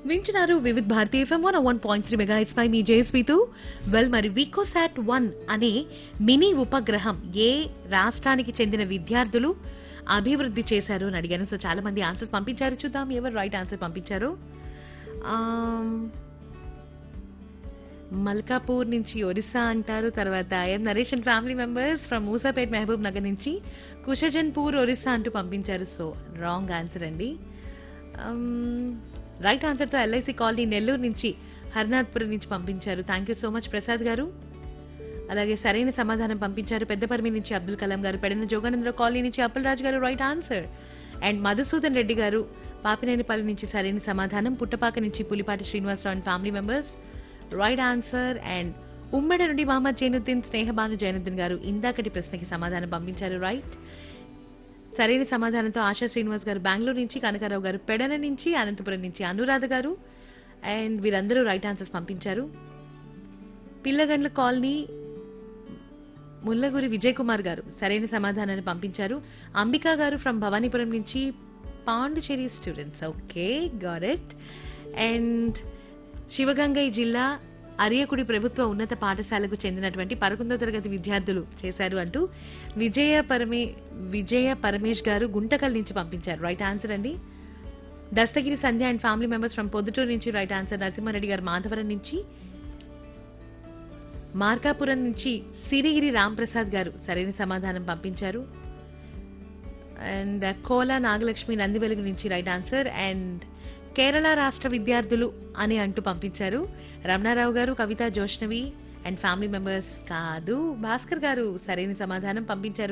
వింటున్నారు Vividh Bharati FM one one point three mega ఇట్స్ పై మీ జేఎస్పీతో వెల్ మరి వికోసాట్ వన్ అనే మినీ ఉపగ్రహం ఏ రాష్ట్రానికి చెందిన విద్యార్థులు అభివృద్ధి చేశారు అని అడిగాను సో చాలా మంది ఆన్సర్స్ పంపించారు చూద్దాం ఎవరు రైట్ ఆన్సర్ పంపించారు ఆమ్, మల్కాపూర్ నుంచి ఒరిస్సా అంటారు తర్వాత IM Naresh and family members from Moosapet Mahabubnagar నుంచి కుషజన్పూర్ ఒరిస్సా అంటూ పంపించారు సో రాంగ్ ఆన్సర్ అండి రైట్ ఆన్సర్తో ఎల్ఐసి కాలనీ నెల్లూరు నుంచి హర్నాథ్పురం నుంచి పంపించారు thank you so much Prasad garu అలాగే సరైన సమాధానం పంపించారు పెద్దపర్మి నుంచి అబ్దుల్ కలాం గారు పెడిన జోగానందరావు కాలనీ నుంచి Appalaraju garu right answer and Madhusudan Reddy garu Papinenipalli నుంచి సరైన సమాధానం పుట్టపాక నుంచి Pulipati Srinivasarao and family members right answer and ఉమ్మడి నుండి మహమ్మద్ జైనుద్దీన్ స్నేహబాను జైనుద్దీన్ గారు ఇందాకటి ప్రశ్నకి సమాధానం పంపించారు రైట్ సరైన సమాధానంతో ఆశా శ్రీనివాస్ గారు బెంగళూరు నుంచి కనకారావు గారు పెడన నుంచి అనంతపురం నుంచి అనురాధ గారు అండ్ వీరందరూ రైట్ ఆన్సర్స్ పంపించారు పిల్లగండ్ల కాలనీ ముల్లగురి విజయ్ కుమార్ గారు సరైన సమాధానాన్ని పంపించారు అంబికా గారు ఫ్రమ్ భవానీపురం నుంచి Pondicherry students okay got it and Sivagangai జిల్లా అరియకుడి ప్రభుత్వ ఉన్నత పాఠశాలకు చెందినటువంటి పదకొండో తరగతి విద్యార్థులు చేశారు అంటూ విజయ పరమే విజయ పరమేష్ గారు గుంటకల్ నుంచి పంపించారు రైట్ ఆన్సర్ అండి Dastagiri Sandhya and family members from Proddatur నుంచి రైట్ ఆన్సర్ నరసింహారెడ్డి గారు మాధవరం నుంచి మార్కాపురం నుంచి సిరిగిరి రాంప్రసాద్ గారు సరైన సమాధానం పంపించారు అండ్ కోలా నాగలక్ష్మి నందివెలుగు నుంచి రైట్ ఆన్సర్ అండ్ కేరళ రాష్ట్ర విద్యార్థులు అని అంటూ పంపించారు Ramanarao garu Kavitha Joshnavi and family members కాదు భాస్కర్ గారు సరైన సమాధానం పంపించారు